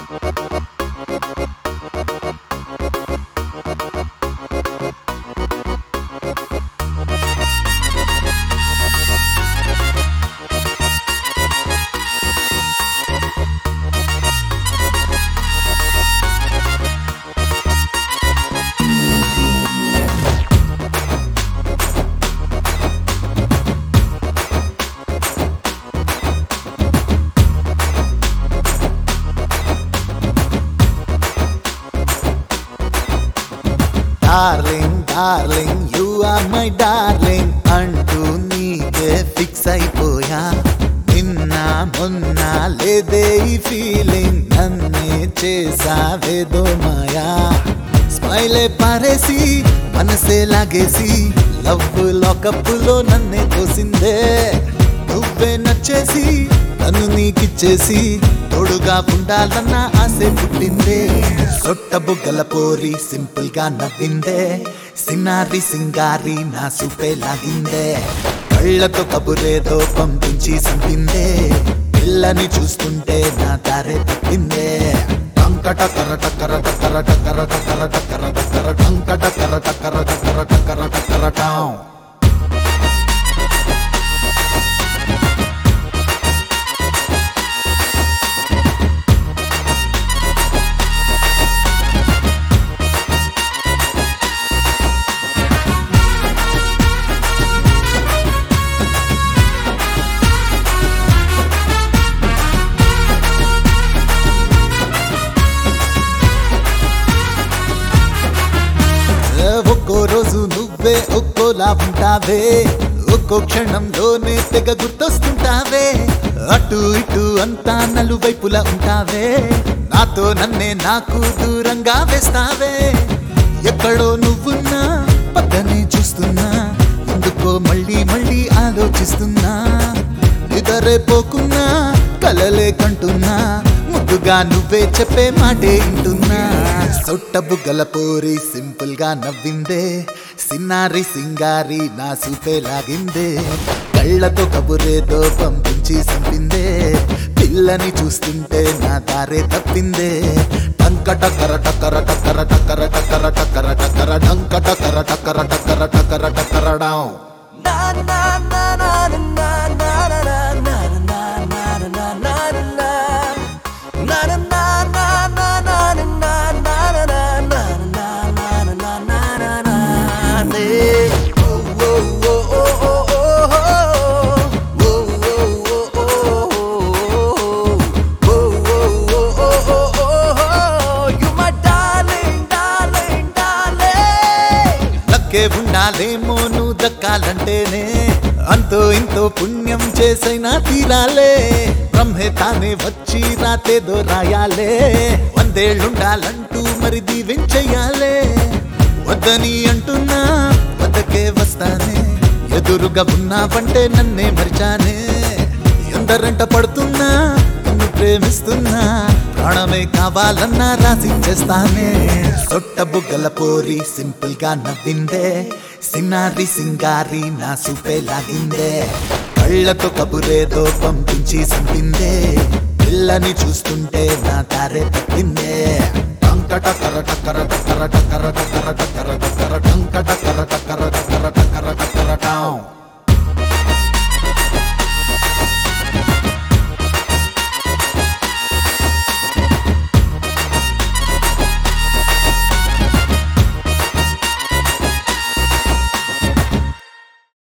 darling darling you are my darling అంటూ నీకే fix అయిపోయా నిన్న మొన్న లేదే ఈ ఫీలింగ్ నన్నే చేసావేదో మాయా స్మైలే పారేసి మనసే లాగేసి లవ్ లాకప్పులో నన్నే తోసిందే నువ్వే నచ్చేసి నన్ను నీకిచ్చేసి తోడుగా ఉండాలన్న ఆశ పుట్టిందే సొట్ట బుగ్గల పోరి సింపుల్ గా నవ్విందే సినారి సింగారి నా సూపే లాగిందే కళ్ళతో కబురేదో పంపించి సంపిందే పిల్లని చూస్తుంటే నా దారే తప్పిందే టంకట కరట కరట కరట కరట కరట కరట కర టంకట కరట కరట కరట కరట కరటం ఏ ఒక్కో రోజు నువ్వే ఒక్కోలా ఉంటావే ఒక్కో క్షణంలోనే తెగ గుర్తొస్తుంటావే అటు ఇటు అంతా నలువైపులా ఉంటావే నాతో నన్నే నాకు దూరంగా వేస్తావే ఎక్కడో నువ్వున్నా పక్కనే చూస్తున్నా ఎందుకో మళ్ళీ మళ్ళీ ఆలోచిస్తున్నా నిదరే పోకున్నా కలలే కంటున్నా ముద్దుగా నువ్వే చెప్పే మాటే వింటున్నా సొట్ట బుగ్గల పోరి సింపుల్ గా నవ్విందే సిన్నారి సింగారి నా సూపే లాగిందే కళ్ళతో కబురేదో పంపించి సంపిందే పిల్లని చూస్తుంటే నా దారే తప్పిందే టంకట కరట కరట కరట కరట కరట కరట కర టంకట కరట కరట కరట కరట కరడం లక్కే ఉండాలేమో నువ్వు దక్కాలంటేనే అంతో ఇంతో పుణ్యం చేసైనా తీరాలే బ్రహ్మే తానే వచ్చి రాతేదో రాయాలే వందేళ్ళుండాలంటూ మరి దీవించెయ్యాలే వద్దని అంటున్నా వద్దకే వస్తానే ఎదురుగా ఉన్నావంటే నన్నే మరిచానే ఎందరంట పడుతున్నా నిన్ను ప్రేమిస్తున్నా ప్రాణమే కావాలన్నా రాసిచ్చేస్తానే సొట్ట బుగ్గల పోరి సింపుల్ గా నవ్విందే సినారి సింగారి నా సూపే లాగిందే కళ్ళతో కబురేదో పంపించి సంపిందే పిల్లని చూస్తుంటే నా దారే తప్పిందే టంకట కరట కరట కరట కరట కరట కరట